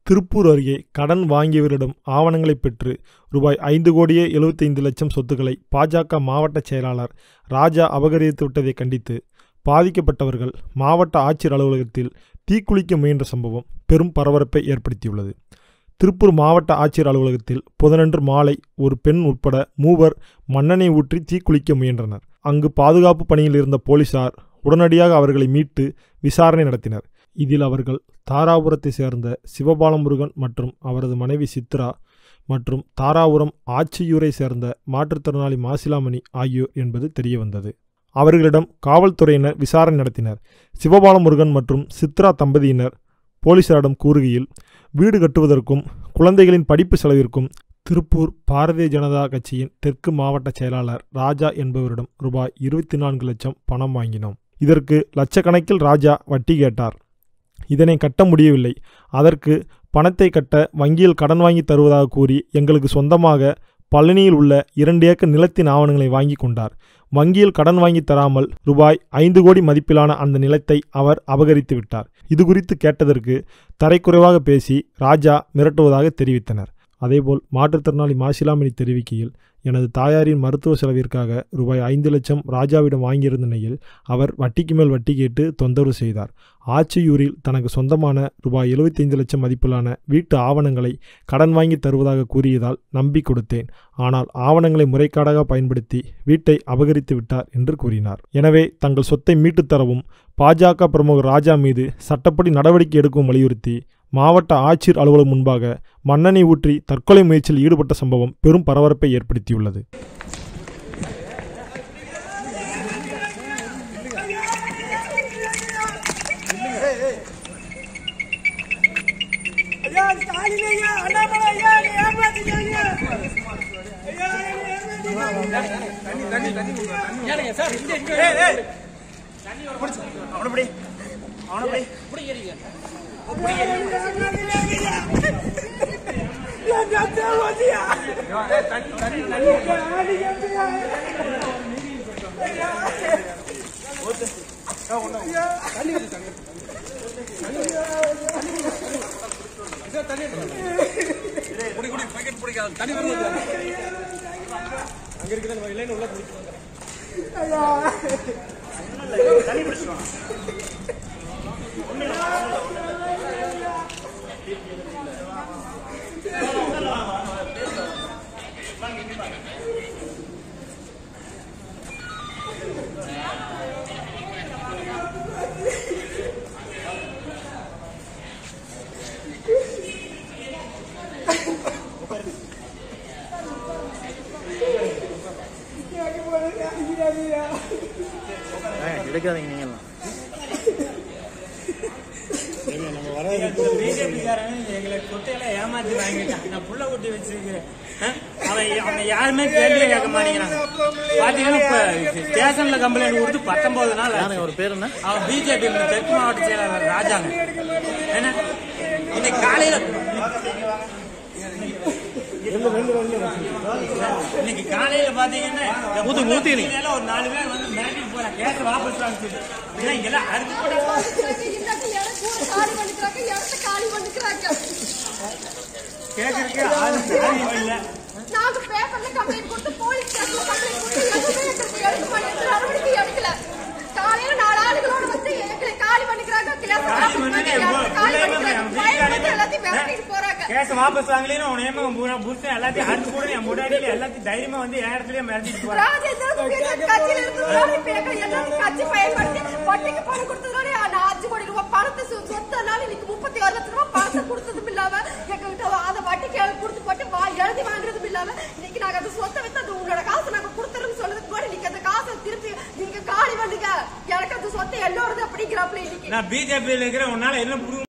திருப்பூர் அருகே கடன் வாங்கியவரிடம் ஆவணங்களை பெற்று ரூபாய் ஐந்து கோடியே எழுபத்தைந்து லட்சம் சொத்துக்களை பாஜக மாவட்ட செயலாளர் ராஜா அபகரித்து விட்டதை கண்டித்து பாதிக்கப்பட்டவர்கள் மாவட்ட ஆட்சியர் அலுவலகத்தில் தீக்குளிக்க முயன்ற சம்பவம் பெரும் பரபரப்பை ஏற்படுத்தியுள்ளது திருப்பூர் மாவட்ட ஆட்சியர் அலுவலகத்தில் புதனன்று மாலை ஒரு பெண் உட்பட மூவர் மண்ணெண்ணெய் ஊற்றி தீக்குளிக்க முயன்றனர் அங்கு பாதுகாப்பு பணியில் இருந்த போலீசார் உடனடியாக அவர்களை மீட்டு விசாரணை நடத்தினர் இதில் அவர்கள் தாராபுரத்தை சேர்ந்த சிவபாலம் முருகன் மற்றும் அவரது மனைவி சித்ரா மற்றும் தாராபுரம் ஆச்சியூரை சேர்ந்த மாற்றுத்திறனாளி மாசிலாமணி ஆகியோர் என்பது தெரியவந்தது அவர்களிடம் காவல்துறையினர் விசாரணை நடத்தினர் சிவபாலம் முருகன் மற்றும் சித்ரா தம்பதியினர் போலீசாரிடம் கூறுகையில் வீடு கட்டுவதற்கும் குழந்தைகளின் படிப்பு செலவிற்கும் திருப்பூர் பாரதிய ஜனதா கட்சியின் தெற்கு மாவட்ட செயலாளர் ராஜா என்பவரிடம் ரூபாய் இருபத்தி நான்கு லட்சம் பணம் வாங்கினோம் இதற்கு லட்சக்கணக்கில் ராஜா வட்டி கேட்டார் இதனை கட்ட முடியவில்லை அதற்கு பணத்தை கட்ட வங்கியில் கடன் வாங்கி தருவதாக கூறி எங்களுக்கு சொந்தமாக பழனியில் உள்ள இரண்டு ஏக்கர் நிலத்தின் ஆவணங்களை வாங்கி கொண்டார் வங்கியில் கடன் வாங்கி தராமல் ரூபாய் ஐந்து கோடி மதிப்பிலான அந்த நிலத்தை அவர் அபகரித்து விட்டார் இது குறித்து கேட்டதற்கு தரைக்குறைவாக பேசி ராஜா மிரட்டுவதாக தெரிவித்தனர் அதேபோல் மாற்றுத்திறனாளி மாசிலாமணி தெரிவிக்கையில் எனது தாயாரின் மருத்துவ செலவிற்காக ரூபாய் ஐந்து லட்சம் ராஜாவிடம் வாங்கியிருந்த நிலையில் அவர் வட்டிக்கு மேல் வட்டி கேட்டு தொந்தரவு செய்தார் ஆச்சியூரில் தனக்கு சொந்தமான ரூபாய் எழுபத்தைந்து லட்சம் மதிப்பிலான வீட்டு ஆவணங்களை கடன் வாங்கி தருவதாக கூறியதால் நம்பி கொடுத்தேன் ஆனால் ஆவணங்களை முறைகேடாக பயன்படுத்தி வீட்டை அபகரித்து விட்டார் என்று கூறினார் எனவே தங்கள் சொத்தை மீட்டுத் தரவும் பாஜக பிரமுகர் ராஜா மீது சட்டப்படி நடவடிக்கை எடுக்கவும் வலியுறுத்தி மாவட்ட ஆட்சியர் அலுவலகம் முன்பாக மண்ணெண்ணெய் ஊற்றி தற்கொலை முயற்சியில் ஈடுபட்ட சம்பவம் பெரும் பரபரப்பை ஏற்படுத்தியுள்ளது ஐயா ஸ்டாலின் ஐயா அண்ணாமலை ஐயா நீ ஏமாத்தீங்க ஐயா ஐயா நீ ஏமாத்தீங்க எடுக்காதீங்க நீங்களாம் பிஜேபிக்காரன் எங்களை குட்டையில ஏமாத்தி வாங்கிட்டான் நான் புள்ள குட்டி வச்சிருக்கிறேன் ஆ? அவன் அவனை யாருமே கேள்வியே கேட்க மாட்டேங்கிறாங்க பாத்தீங்கன்னா இப்ப ஸ்டேஷன்ல கம்ப்ளைண்ட் கொடுத்து பத்தொன்பது நாள் ஆச்சு. யாருங்க ஒரு பேர் என்ன அவன் பிஜேபி தெற்கு மாவட்ட செயலாளர் ராஜாங்க என்ன இன்னைக்கு காலையில இன்னைக்கு காலையில பாத்தீங்கன்னா ஊத்து, ஊத்து நீ. மேல ஒரு நாலு பேர் வந்து மிரட்டிட்டு போறாங்க கேஸ் வாபஸ் வாங்க சொல்லி ஏன்னா இங்கெல்லாம் அறுத்து போட இல்லாட்டி எனக்கு ஒரு காலி பண்ணிக்கிறாங்க இடத்த காலி பண்ணிக்கிறாங்க கேட்கறதுக்கு ஆளு ஆளு இல்ல நாங்க பேப்பர்ல கம்ப்ளைண்ட் கொடுத்து போலீஸ் ஸ்டேஷன்ல கம்ப்ளைண்ட் கொடுத்து எதுவுமே எங்களுக்கு எடுக்க மாட்டேங்குது நடவடிக்கை எடுக்கல காலையில நாலு ஆளுகளோட வந்து எங்களை காலி பண்ணிக்கிறாங்க கேஸ் காலி பண்ணிட்டு இடத்த காலி எவ்வளவு பண்ணிக்கிறாங்க பிள்ளைங்க பயன்படுத்தி எல்லாத்தையும் மிரட்டிட்டு போறாங்க கேஸ் வாபஸ் வாங்கலைன்னு உனையமா புருஷன் எல்லாத்தையும் அறுத்து கூட என் முன்னாடி எல்லாத்தையும் தைரியமா வந்து என் இடத்துலயே மிரட்டிட்டு போறான் ராஜேந்திரன் பிஜேபி கட்சியில இருந்ததுனால இப்ப எங்க எல்லாத்தையும் கட்சி பயன்படுத்தி வட்டிக்கு பணம் கொடுத்ததுனால நான் அஞ்சு கோடி ரூபாய் பணத்தை சொ- சொத்தனால இன்னைக்கு முப்பத்தி ஆறு லட்சம் ரூபாய் பணத்தை கொடுத்ததும் இல்லாம எங்ககிட்ட அதை வட்டிக்கு கொடுத்து போட்டு வா- எழுதி வாங்குறதும் இல்லாம இன்னைக்கு நாங்க அந்த சொத்தை வித்து அது உங்களோட காசை நாங்க கொடுத்துறோம்னு சொல்றதுக்கு கூட நீங்க அந்த காசை திருப்பி நீங்க காலி பண்ணுங்க எனக்கு அந்த சொத்தை என்னோடது அப்படிங்கிறாப்ல இன்னைக்கு நான் பிஜேபியில இருக்கிற உன்னால என்ன புடுங்க